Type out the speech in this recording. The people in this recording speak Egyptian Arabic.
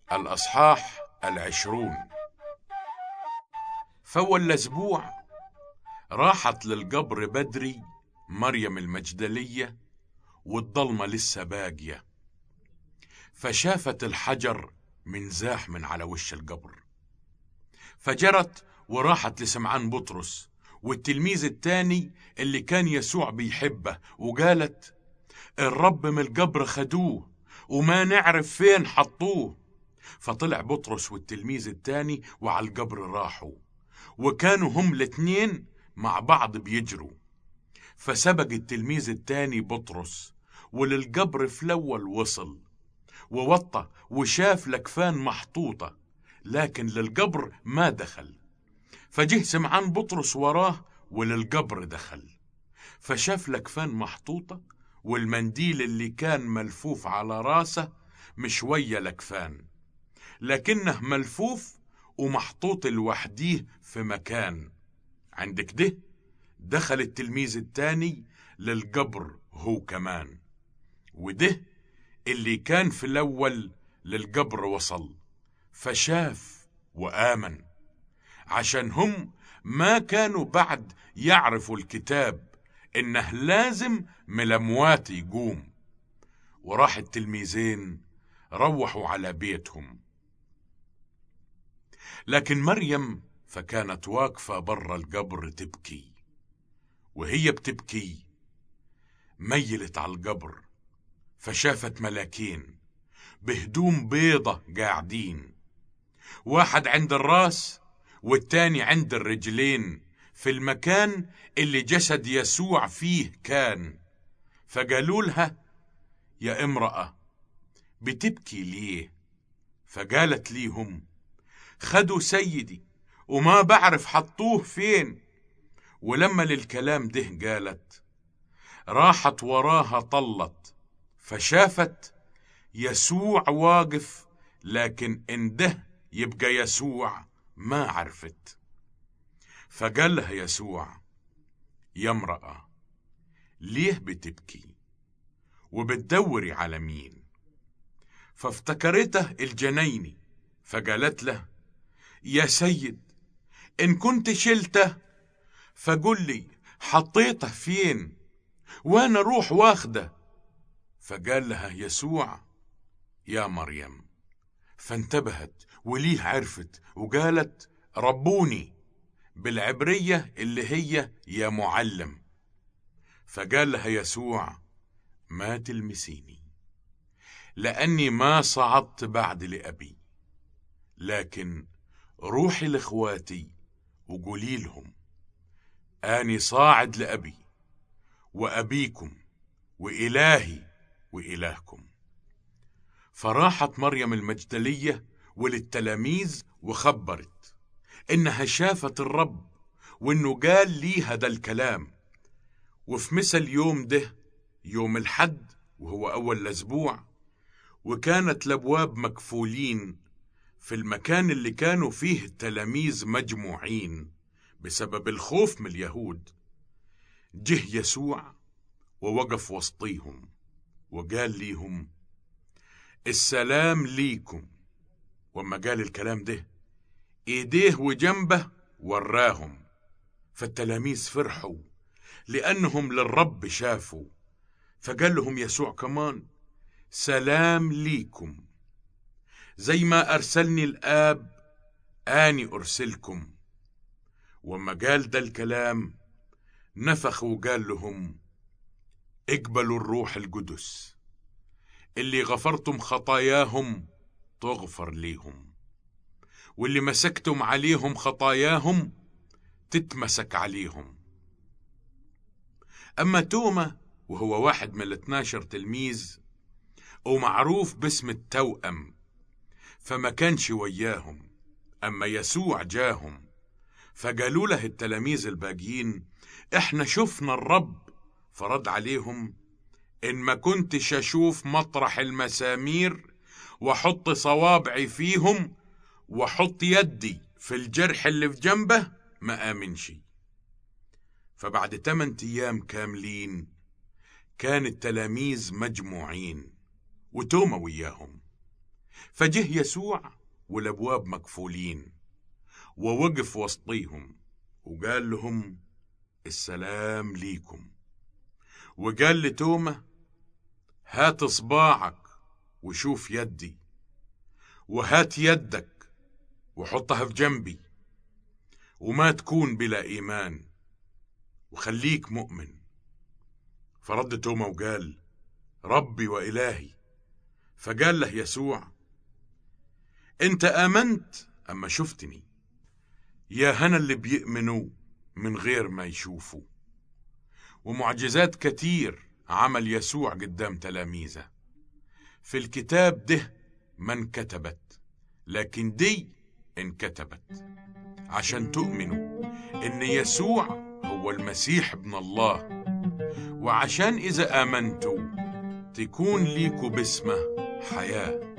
الأصحاح العشرون فأول أسبوع راحت للقبر بدري مريم المجدلية والضلمة لسه باقية فشافت الحجر من زاح من على وش القبر فجرت وراحت لسمعان بطرس والتلميذ التاني اللي كان يسوع بيحبه وقالت الرب من القبر خدوه وما نعرف فين حطوه فطلع بطرس والتلميذ التاني وعلى القبر راحوا وكانوا هم الاتنين مع بعض بيجروا فسبق التلميذ التاني بطرس وللقبر في الأول وصل ووطى وشاف لكفان محطوطة لكن للقبر ما دخل فجه سمعان بطرس وراه وللقبر دخل فشاف لكفان محطوطة والمنديل اللي كان ملفوف على راسه مشوية لكفان لكنه ملفوف ومحطوط لوحديه في مكان عند كده دخل التلميذ التاني للقبر هو كمان وده اللي كان في الأول للقبر وصل فشاف وآمن عشان هم ما كانوا بعد يعرفوا الكتاب إنه لازم من الأموات يقوم وراح التلميذين روحوا على بيتهم لكن مريم فكانت واقفة برا القبر تبكي وهي بتبكي ميلت على القبر فشافت ملاكين بهدوم بيضة قاعدين واحد عند الراس والتاني عند الرجلين في المكان اللي جسد يسوع فيه كان فقالوا لها يا امرأة بتبكي ليه فقالت ليهم خدوا سيدي وما بعرف حطوه فين ولما للكلام ده قالت راحت وراها طلت فشافت يسوع واقف لكن ان ده يبقى يسوع ما عرفت فقال لها يسوع يا امرأة ليه بتبكي وبتدوري على مين فافتكرته الجنيني فقالت له يا سيد إن كنت شلته فقل لي حطيته فين وانا اروح واخده فقال لها يسوع يا مريم فانتبهت وليه عرفت وقالت ربوني بالعبرية اللي هي يا معلم فقال لها يسوع ما تلمسيني لأني ما صعدت بعد لأبي لكن روحي لإخواتي وقولي لهم آني صاعد لأبي وأبيكم وإلهي وإلهكم فراحت مريم المجدلية وللتلاميذ وخبرت إنها شافت الرب وإنه قال لي هذا الكلام وفي مثل يوم ده يوم الحد وهو أول الأسبوع وكانت الأبواب مكفولين في المكان اللي كانوا فيه التلاميذ مجموعين بسبب الخوف من اليهود جه يسوع ووقف وسطيهم وقال ليهم السلام ليكم وما قال الكلام ده ايديه وجنبه وراهم فالتلاميذ فرحوا لأنهم للرب شافوا فقال لهم يسوع كمان سلام ليكم زي ما أرسلني الآب آني أرسلكم وما قال ده الكلام نفخ وقال لهم اقبلوا الروح القدس اللي غفرتم خطاياهم تغفر ليهم واللي مسكتم عليهم خطاياهم تتمسك عليهم أما توما وهو واحد من الاثناشر تلميذ ومعروف باسم التوأم فما كانش وياهم أما يسوع جاهم فقالوا له التلاميذ الباقيين احنا شفنا الرب فرد عليهم ان ما كنتش اشوف مطرح المسامير واحط صوابعي فيهم واحط يدي في الجرح اللي في جنبه ما امنش فبعد 8 ايام كاملين كان التلاميذ مجموعين وتوما وياهم فجه يسوع والابواب مقفولين ووقف وسطيهم وقال لهم السلام ليكم وقال لتوما هات صباعك وشوف يدي وهات يدك وحطها في جنبي وما تكون بلا إيمان وخليك مؤمن فرد توما وقال ربي وإلهي فقال له يسوع انت آمنت أما شفتني يا هنا اللي بيؤمنوا من غير ما يشوفوا ومعجزات كتير عمل يسوع قدام تلاميذه في الكتاب ده ما انكتبت لكن دي انكتبت عشان تؤمنوا ان يسوع هو المسيح ابن الله وعشان اذا امنتوا تكون ليكوا باسمه حياه